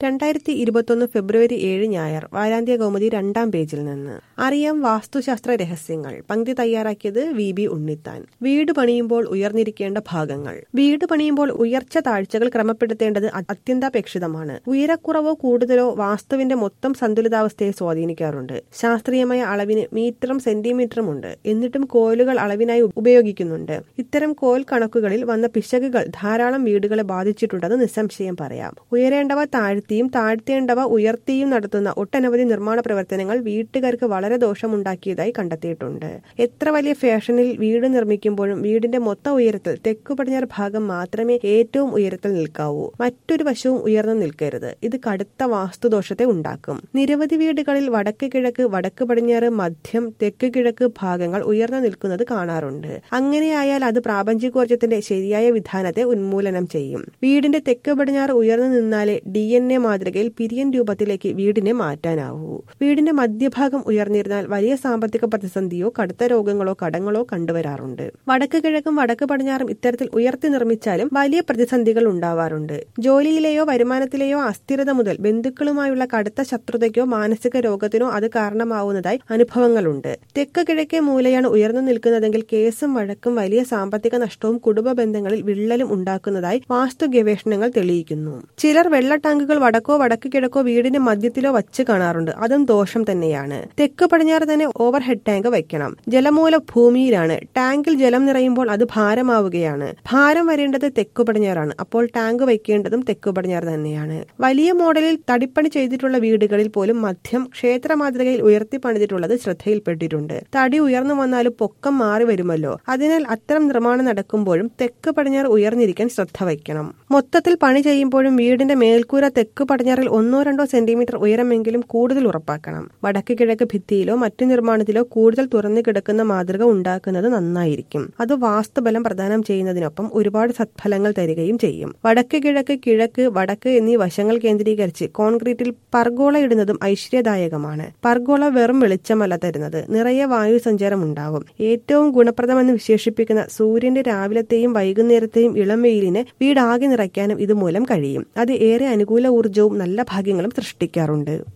രണ്ടായിരത്തി ഇരുപത്തൊന്ന് ഫെബ്രുവരി ഏഴ് ഞായർ വാരാന്ത്യ കൗമുദി രണ്ടാം പേജിൽ നിന്ന് അറിയാം വാസ്തുശാസ്ത്ര രഹസ്യങ്ങൾ പങ്ക്തി തയ്യാറാക്കിയത് വി ബി ഉണ്ണിത്താൻ വീട് പണിയുമ്പോൾ ഉയർന്നിരിക്കേണ്ട ഭാഗങ്ങൾ വീട് പണിയുമ്പോൾ ഉയർച്ച താഴ്ചകൾ ക്രമപ്പെടുത്തേണ്ടത് അ- അത്യന്താപേക്ഷിതമാണ് ഉയരക്കുറവോ കൂടുതലോ വാസ്തുവിന്റെ മൊത്തം സന്തുലിതാവസ്ഥയെ സ്വാധീനിക്കാറുണ്ട് ശാസ്ത്രീയമായ അളവിന് മീറ്ററും സെന്റിമീറ്ററും ഉണ്ട് എന്നിട്ടും കോലുകൾ അളവിനായി ഉപയോഗിക്കുന്നുണ്ട് ഇത്തരം കോൽ കണക്കുകളിൽ വന്ന പിശകുകൾ ധാരാളം വീടുകളെ ബാധിച്ചിട്ടുണ്ടെന്ന് നിസ്സംശയം പറയാം ഉയരേണ്ടവ താഴ്ത്തിയും താഴ്ത്തേണ്ടവ ഉയർത്തിയും നടത്തുന്ന ഒട്ടനവധി നിർമ്മാണ പ്രവർത്തനങ്ങൾ വീട്ടുകാർക്ക് വളരെ ദോഷമുണ്ടാക്കിയതായി കണ്ടെത്തിയിട്ടുണ്ട് എത്ര വലിയ ഫാഷനിൽ വീട് നിർമ്മിക്കുമ്പോഴും വീടിന്റെ മൊത്തം ഉയരത്തിൽ തെക്കു പടിഞ്ഞാറ് ഭാഗം മാത്രമേ ഏറ്റവും ഉയരത്തിൽ നിൽക്കാവൂ മറ്റൊരു വശവും ഉയർന്നു നിൽക്കരുത് ഇത് കടുത്ത വാസ്തുദോഷത്തെ ഉണ്ടാക്കും നിരവധി വീടുകളിൽ വടക്ക് കിഴക്ക് വടക്ക് പടിഞ്ഞാറ് മധ്യം തെക്ക് കിഴക്ക് ഭാഗങ്ങൾ ഉയർന്നു നിൽക്കുന്നത് കാണാറുണ്ട് അങ്ങനെയായാൽ അത് പ്രാപഞ്ചികോർജത്തിന്റെ ശരിയായ വിധാനത്തെ ഉന്മൂലനം ചെയ്യും വീടിന്റെ തെക്ക് പടിഞ്ഞാറ് ഉയർന്നു നിന്നാലേ ഡി എൻ എ മാതൃകയിൽ പിരിയൻ രൂപത്തിലേക്ക് വീടിനെ മാറ്റാനാവൂ വീടിന്റെ മധ്യഭാഗം ഉയർന്നിരുന്നാൽ വലിയ സാമ്പത്തിക പ്രതിസന്ധിയോ കടുത്ത രോഗങ്ങളോ കടങ്ങളോ കണ്ടുവരാറുണ്ട് വടക്ക് കിഴക്കും വടക്ക് പടിഞ്ഞാറും ഇത്തരത്തിൽ ഉയർത്തി നിർമ്മിച്ചാലും വലിയ പ്രതിസന്ധികൾ ഉണ്ടാവാറുണ്ട് ജോലിയിലെയോ വരുമാനത്തിലെയോ അസ്ഥിരത മുതൽ ബന്ധുക്കളുമായുള്ള കടുത്ത ശത്രുതയ്ക്കോ മാനസിക രോഗത്തിനോ അത് കാരണമാവുന്നതായി അനുഭവങ്ങളുണ്ട് തെക്ക് കിഴക്കേ മൂലയാണ് ഉയർന്നു നിൽക്കുന്നതെങ്കിൽ കേസും വഴക്കും വലിയ സാമ്പത്തിക നഷ്ടവും കുടുംബ ബന്ധങ്ങളിൽ വിള്ളലും ഉണ്ടാക്കുന്നതായി വാസ്തു ഗവേഷണങ്ങൾ തെളിയിക്കുന്നു ചിലർ വെള്ള ടാങ്കുകൾ വടക്കോ വടക്ക് കിഴക്കോ വീടിന്റെ മധ്യത്തിലോ വച്ച് കാണാറുണ്ട് അതും ദോഷം തന്നെയാണ് തെക്ക് പടിഞ്ഞാറ് തന്നെ ഓവർ ഹെഡ് ടാങ്ക് വയ്ക്കണം ജലമൂല ഭൂമിയിലാണ് ടാങ്കിൽ ജലം നിറയുമ്പോൾ അത് ഭാരമാവുകയാണ് ഭാരം വരേണ്ടത് തെക്കു പടിഞ്ഞാറാണ് അപ്പോൾ ടാങ്ക് വയ്ക്കേണ്ടതും തെക്കു പടിഞ്ഞാറ് തന്നെയാണ് വലിയ മോഡലിൽ തടിപ്പണി ചെയ്തിട്ടുള്ള വീടുകളിൽ പോലും മധ്യം ക്ഷേത്ര മാതൃകയിൽ ഉയർത്തി പണിതിട്ടുള്ളത് ശ്രദ്ധയിൽപ്പെട്ടിട്ടുണ്ട് തടി ഉയർന്നു വന്നാലും പൊക്കം മാറി വരുമല്ലോ അതിനാൽ അത്തരം നിർമ്മാണം നടക്കുമ്പോഴും തെക്ക് പടിഞ്ഞാറ് ഉയർന്നിരിക്കാൻ ശ്രദ്ധ വയ്ക്കണം മൊത്തത്തിൽ പണി ചെയ്യുമ്പോഴും വീടിന്റെ മേൽക്കൂര തെക്ക് പടിഞ്ഞാറിൽ ഒന്നോ രണ്ടോ സെന്റിമീറ്റർ ഉയരമെങ്കിലും കൂടുതൽ ഉറപ്പാക്കണം വടക്ക് കിഴക്ക് ഭിത്തിയിലോ മറ്റു നിർമ്മാണത്തിലോ കൂടുതൽ തുറന്നു കിടക്കുന്ന മാതൃക ഉണ്ടാക്കുന്നത് നന്നായിരിക്കും അത് വാസ്തുബലം പ്രദാനം ചെയ്യുന്നതിനൊപ്പം ഒരുപാട് സത്ഫലങ്ങൾ തരികയും ചെയ്യും വടക്ക് കിഴക്ക് കിഴക്ക് വടക്ക് എന്നീ വശങ്ങൾ കേന്ദ്രീകരിച്ച് കോൺക്രീറ്റിൽ പർഗോള ഇടുന്നതും ഐശ്വര്യദായകമാണ് പർഗോള വെറും വെളിച്ചമല്ല തരുന്നത് നിറയെ വായു സഞ്ചാരം ഉണ്ടാവും ഏറ്റവും ഗുണപ്രദമെന്ന് വിശേഷിപ്പിക്കുന്ന സൂര്യന്റെ രാവിലത്തെയും വൈകുന്നേരത്തെയും ഇളം വെയിലിന് വീടാകെ നിറയ്ക്കാനും ഇതുമൂലം കഴിയും അത് ഏറെ അനുകൂല ഊർജവും നല്ല ഭാഗ്യങ്ങളും സൃഷ്ടിക്കാറുണ്ട്